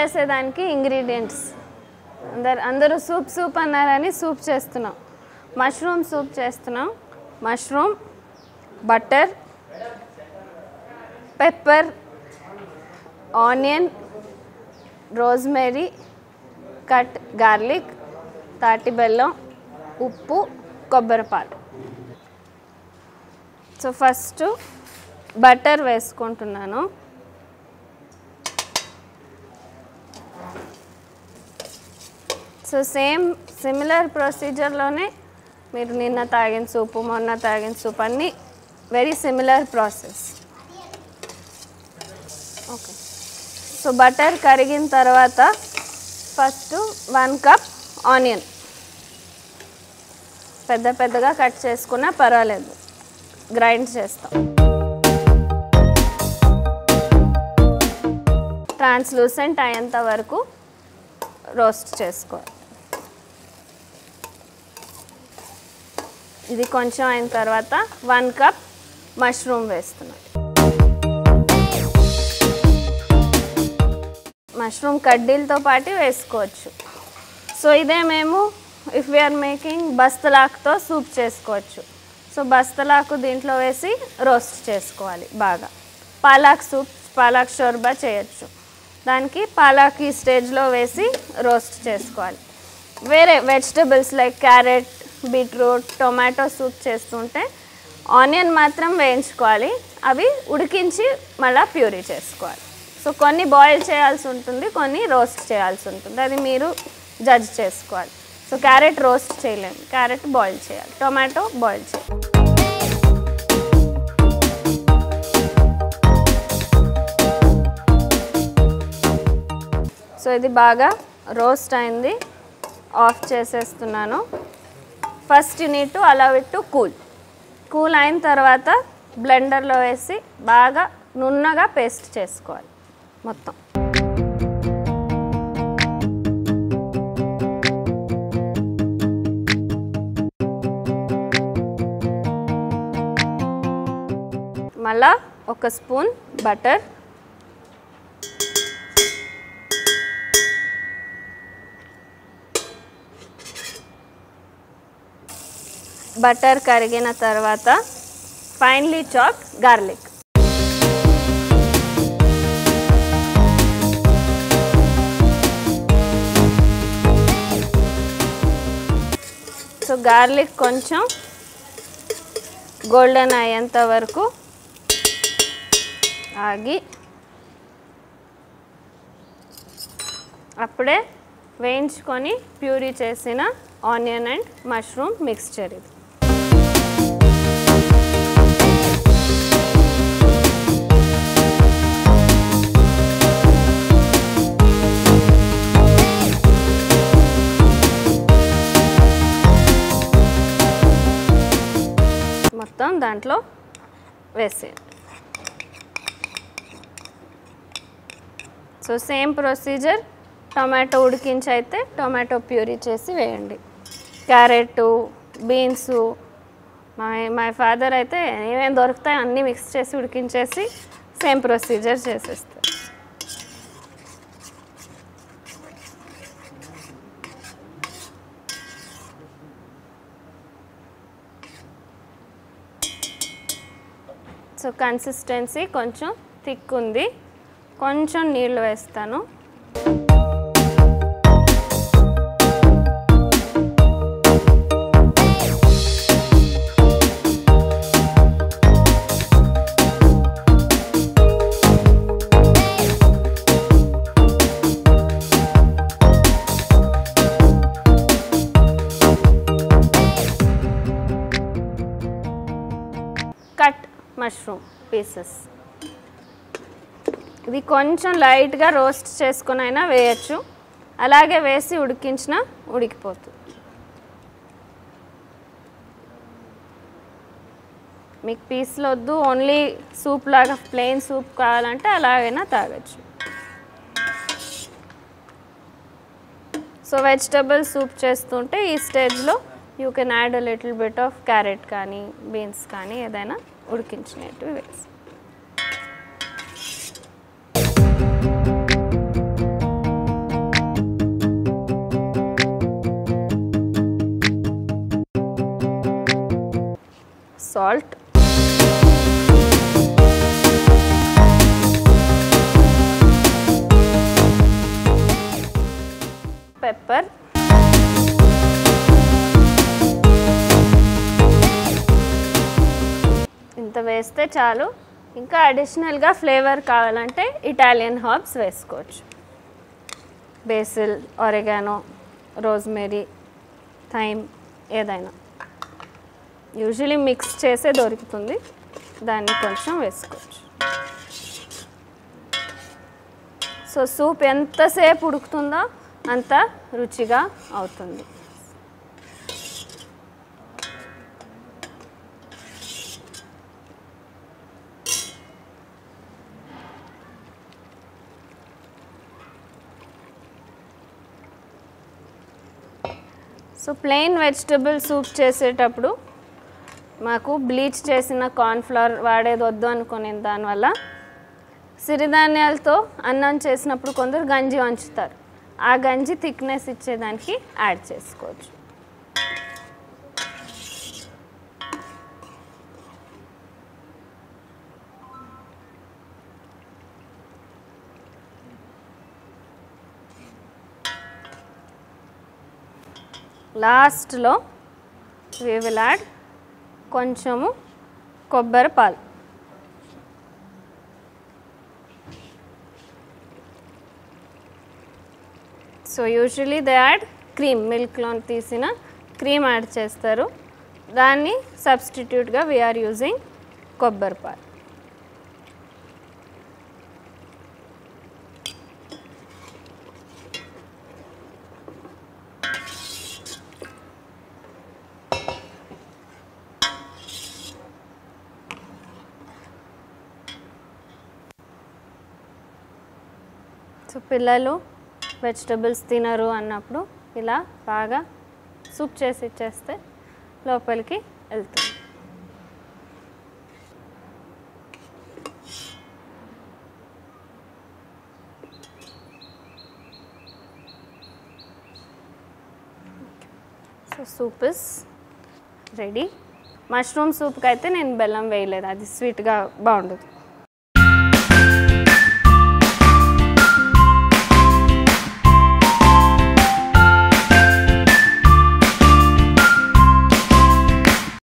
చేసేదానికి ఇంగ్రీడియంట్స్ అందరు అందరూ సూప్ సూప్ అన్నారని సూప్ చేస్తున్నాం మష్రూమ్ సూప్ చేస్తున్నాం mushroom butter pepper onion rosemary cut garlic తాటి బెల్లం ఉప్పు కొబ్బరిపాలు సో ఫస్ట్ బటర్ వేసుకుంటున్నాను సో సేమ్ సిమిలర్ ప్రొసీజర్లోనే మీరు నిన్న తాగిన సూపు మొన్న తాగిన సూప్ అన్నీ very similar process okay so butter కరిగిన తర్వాత ఫస్ట్ వన్ కప్ ఆనియన్ పెద్ద పెద్దగా కట్ చేసుకున్నా పర్వాలేదు గ్రైండ్ చేస్తాం ట్రాన్స్లూసెంట్ అయ్యేంత వరకు రోస్ట్ చేసుకోవాలి ఇది కొంచెం అయిన తర్వాత వన్ కప్ మష్రూమ్ వేస్తున్నాం మష్రూమ్ కడ్డీలతో పాటు వేసుకోవచ్చు సో ఇదే మేము ఇఫ్ వీఆర్ మేకింగ్ బస్తలాకుతో సూప్ చేసుకోవచ్చు సో బస్తలాకు దీంట్లో వేసి రోస్ట్ చేసుకోవాలి బాగా పాలాక్ సూప్ పాలాక్ షోర్బా చేయొచ్చు దానికి పాలాక్ ఈ స్టేజ్లో వేసి రోస్ట్ చేసుకోవాలి వేరే vegetables like carrot beetroot tomato soup చేస్తుంటే ఆనియన్ మాత్రం వేయించుకోవాలి అవి ఉడికించి మళ్ళీ ప్యూరీ చేసుకోవాలి సో కొన్ని బాయిల్ చేయాల్సి ఉంటుంది కొన్ని రోస్ట్ చేయాల్సి ఉంటుంది అది మీరు జడ్జ్ చేసుకోవాలి సో క్యారెట్ రోస్ట్ చేయలేము క్యారెట్ బాయిల్ చేయాలి టొమాటో బాయిల్ చేయాలి సో ఇది బాగా రోస్ట్ అయింది ఆఫ్ చేసేస్తున్నాను first need to allow it to cool cool అయిన తర్వాత బ్లెండర్లో వేసి బాగా నున్నగా పేస్ట్ చేసుకోవాలి మొత్తం మళ్ళా ఒక స్పూన్ బటర్ బటర్ కరిగిన తర్వాత finely chop garlic so garlic కొంచెం గోల్డెన్ అయ్యేంత వరకు ఆగి అప్పుడే వేయించుకొని ప్యూరీ చేసిన ఆనియన్ అండ్ మష్రూమ్ మిక్స్చర్ ఇది మొత్తం దాంట్లో వేసేయండి సో సేమ్ ప్రొసీజర్ టొమాటో ఉడికించి అయితే టొమాటో ప్యూరీ చేసి వేయండి carrot beans my my father అయితే ఏమేమి దొరుకుతాయి అన్నీ మిక్స్ చేసి ఉడికించేసి సేమ్ ప్రొసీజర్ చేసేస్తారు సో కన్సిస్టెన్సీ కొంచెం థిక్ ఉంది కొంచెం నీళ్ళు వేస్తాను కట్ మష్రూమ్ పీసెస్ ఇది కొంచెం లైట్గా రోస్ట్ చేసుకుని అయినా వేయచ్చు అలాగే వేసి ఉడికించిన ఉడికిపోతుంది మీకు పీస్లు వద్దు ఓన్లీ సూప్ లాగా ప్లెయిన్ సూప్ కావాలంటే అలాగైనా తాగొచ్చు సో వెజిటబుల్ సూప్ చేస్తుంటే ఈ స్టేజ్లో you can add little bit of carrot కానీ బీన్స్ కానీ ఏదైనా ఉడికించినట్టు వేసి సాల్ట్ పెప్పర్ ఇంత వేస్తే చాలు ఇంకా అడిషనల్గా ఫ్లేవర్ కావాలంటే ఇటాలియన్ హర్బ్స్ వేసుకోవచ్చు బేసిల్ ఒరిగానో రోజ్మెరీ థైమ్ ఏదైనా యూజువలీ మిక్స్ చేసే దొరుకుతుంది దాన్ని కొంచెం వేసుకోవచ్చు సో సూప్ ఎంతసేపు ఉడుకుతుందో అంత రుచిగా అవుతుంది సో ప్లెయిన్ వెజిటబుల్ సూప్ చేసేటప్పుడు మాకు బ్లీచ్ చేసిన కార్న్ఫ్లవర్ వాడేది వద్దు అనుకునే దానివల్ల సిరిధాన్యాలతో అన్నం చేసినప్పుడు కొందరు గంజి వంచుతారు ఆ గంజి థిక్నెస్ ఇచ్చేదానికి యాడ్ చేసుకోవచ్చు లాస్ట్లో we will యాడ్ కొంచెము కొబ్బరి పాలు so usually they add cream మిల్క్లో తీసిన క్రీమ్ యాడ్ చేస్తారు దాన్ని సబ్స్టిట్యూట్గా వీఆర్ యూజింగ్ కొబ్బరి పాలు సో పిల్లలు వెజిటబుల్స్ తినరు అన్నప్పుడు ఇలా బాగా సూప్ చేసి ఇచ్చేస్తే లోపలికి వెళ్తుంది so soup is ready mushroom సూప్కి అయితే నేను బెల్లం వేయలేదు అది స్వీట్గా బాగుండదు